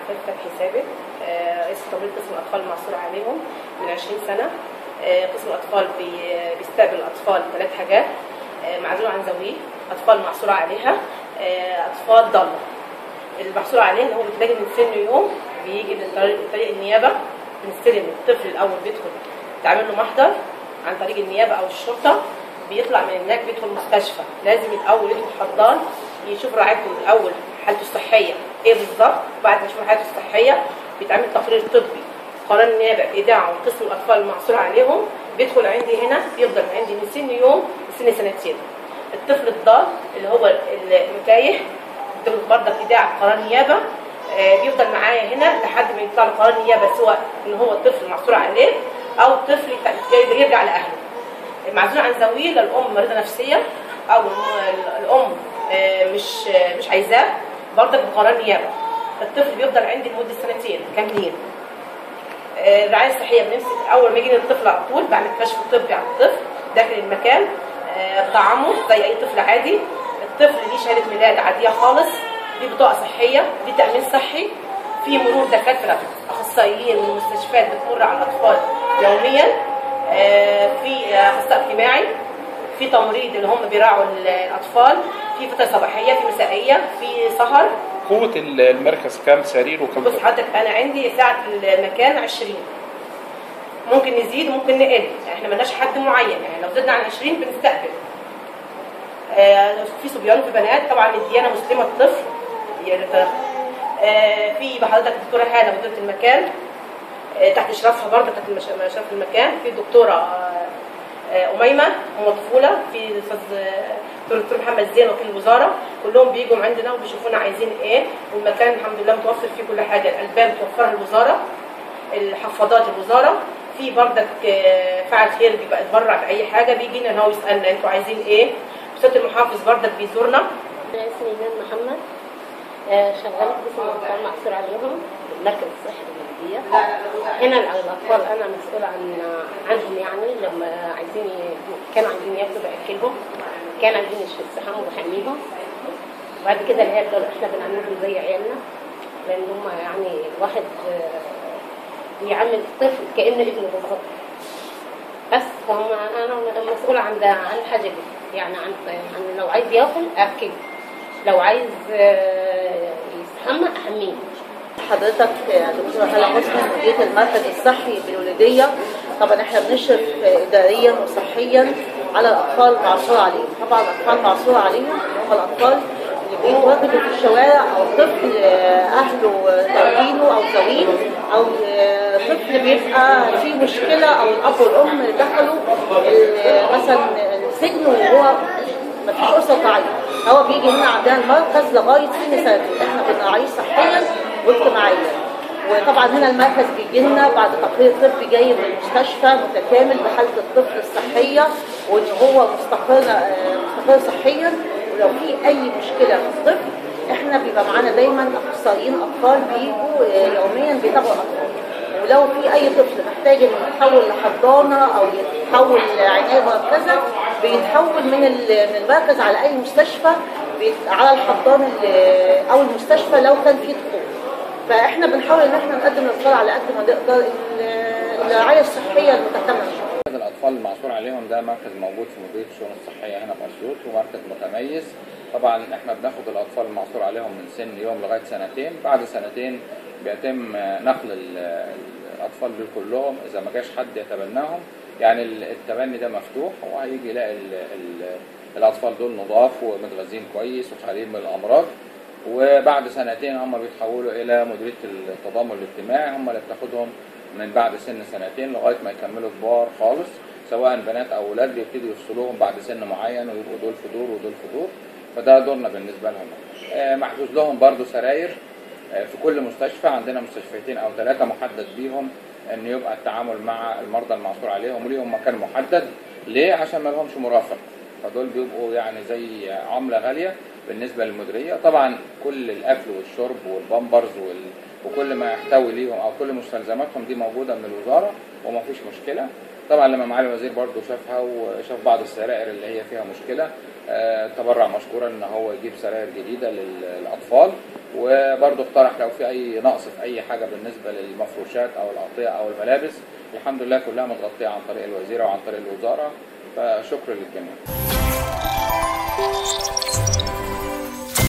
عفاف فتحي ثابت آه، رئيس تمريض قسم الاطفال المعصور عليهم من 20 سنه آه، قسم الاطفال بي- بيستقبل الاطفال ثلاث حاجات آه، معزول عن ذويه اطفال معصوره عليها آه، اطفال ضاله المحصول عليه ان هو بيتلاقي من سن يوم بيجي من طريق, من طريق النيابه بنستلم الطفل الاول بيدخل تعمل له محضر عن طريق النيابه او الشرطه بيطلع من هناك بيدخل مستشفى لازم الاول يدخل حضان يشوف رعايته الاول حالته الصحيه ايه بالظبط بعد ما يشوف حالته الصحيه بيتعمل تقرير طبي قرار النيابه بايداعه قسم الاطفال المعصور عليهم بيدخل عندي هنا بيفضل عندي من سن يوم لسن سنتين الطفل الضال اللي هو المتايه الطفل برضه ايداع قرار نيابه آه، بيفضل معايا هنا لحد ما يطلع له قرار نيابه سواء ان هو الطفل معصور عليه او الطفل يت- يرجع لاهله معزول عن ذويه للام مريضه نفسيه او الم- الام آه، مش آه، مش عايزاه برضه بقرار نيابه الطفل بيفضل عندي لمده سنتين كاملين آه، الرعايه الصحيه بنمسك اول ما يجي الطفل على طول بعمل كشف طبي على الطفل داخل المكان آه، طعامه زي اي طفل عادي الطفل ليه شهاده ميلاد عاديه خالص دي بطاقه صحيه دي تامين صحي في مرور دكاتره اخصائيين من المستشفيات بتمر على الاطفال يوميا آه، في آه، اخصائي اجتماعي في تمريض اللي هم بيراعوا ال- الاطفال في فتره صباحيه في مسائيه في سهر قوة المركز كام سرير وكم بص طفل؟ حضرتك انا عندي ساعه المكان 20 ممكن نزيد ممكن نقل احنا ملناش حد معين يعني لو زدنا عن 20 بنستقبل آه في صبيان وفي بنات طبعا الديانه مسلمه الطفل يعني ف- آه في بحضرتك دكتوره هاله مديره المكان آه تحت اشرافها برضه تحت المش- اشراف المكان في دكتوره آه آه، أميمة هو طفولة في الأستاذ آه، دكتور محمد زين وكيل الوزارة كلهم بيجوا عندنا وبيشوفونا عايزين إيه والمكان الحمد لله متوفر فيه كل حاجة الألبان متوفرة الوزارة الحفاضات الوزارة في بردك آه، فاعل خير بيبقى يتبرع بأي حاجة بيجي لنا هو يسألنا أنتوا عايزين إيه أستاذ المحافظ بردك بيزورنا أنا اسمي إيمان محمد آه، شغالة في قسم الأطفال معصور عليهم في المركز الصحي بالبلدية هنا الأطفال أنا مسؤولة عن عنهم يعني لما عايزين ي- كانوا عايزين ياكلوا بأكلهم كان عايزين يستحموا بحميهم وبعد كده العيال دول احنا بنعملهم زي عيالنا لأن هم يعني واحد آه، بيعامل الطفل كأنه ابنه بالظبط بس هم انا مسؤوله عن ده عن الحاجه دي يعني عن عن لو عايز ياكل اكله لو عايز آه، يستحمى احميه حضرتك دكتورة هلا حسني مديرة المركز الصحي بالولادية طبعا احنا بنشرف اداريا وصحيا على الاطفال المعصور عليهم طبعا الاطفال المعصور عليهم هم الاطفال اللي بيتواجدوا في الشوارع او طفل اهله تربينه او زويه او طفل بيبقى فيه مشكله او الاب والام دخلوا ال- مثلا السجن وهو ما فيش اسره طاعيه هو بيجي هنا عندنا المركز لغايه سن سنتين احنا بنراعيه صحيا واجتماعيا وطبعا هنا المركز بيجي لنا بعد تقرير طبي جاي من المستشفى متكامل بحاله الطفل الصحيه وان هو مستقر آه، مستقر صحيا ولو في اي مشكله في الطفل احنا بيبقى معانا دايما اخصائيين اطفال بيجوا آه، يوميا بيتابعوا الاطفال ولو في اي طفل محتاج انه يتحول لحضانه او يتحول لعنايه مركزه بيتحول من ال- من المركز على اي مستشفى بيت- على الحضانه ال- او المستشفى لو كان في دخول فاحنا بنحاول ان احنا نقدم للاطفال على قد ما نقدر ال- الرعايه الصحيه المتكامله مركز الأطفال المعصور عليهم ده مركز موجود في مديرية الشؤون الصحية هنا في أسيوط ومركز متميز طبعا احنا بناخد الأطفال المعصور عليهم من سن يوم لغاية سنتين بعد سنتين بيتم نقل ال- الأطفال دول كلهم إذا ما جاش حد يتبناهم يعني ال- التبني ده مفتوح وهيجي يلاقي ال- ال- الأطفال دول نضاف ومتغذين كويس وخاليين من الأمراض وبعد سنتين هم بيتحولوا الى مديريه التضامن الاجتماعي هم اللي بتاخدهم من بعد سن سنتين لغايه ما يكملوا كبار خالص سواء بنات او اولاد بيبتدوا يفصلوهم بعد سن معين ويبقوا دول في دور ودول في دور فده دورنا بالنسبه لهم آه، محجوز لهم برضو سراير آه، في كل مستشفى عندنا مستشفيتين او ثلاثه محدد بيهم ان يبقى التعامل مع المرضى المعصور عليهم وليهم مكان محدد ليه عشان ما لهمش مرافق فدول بيبقوا يعني زي عمله غاليه بالنسبه للمديريه طبعا كل الاكل والشرب والبامبرز وال... وكل ما يحتوي ليهم او كل مستلزماتهم دي موجوده من الوزاره وما فيش مشكله طبعا لما معالي الوزير برضو شافها وشاف بعض السرائر اللي هي فيها مشكله آه، تبرع مشكورا ان هو يجيب سراير جديده لل- للاطفال وبرضه اقترح لو في اي نقص في اي حاجه بالنسبه للمفروشات او الاغطيه او الملابس الحمد لله كلها متغطيه عن طريق الوزيره وعن طريق الوزاره فشكر للجميع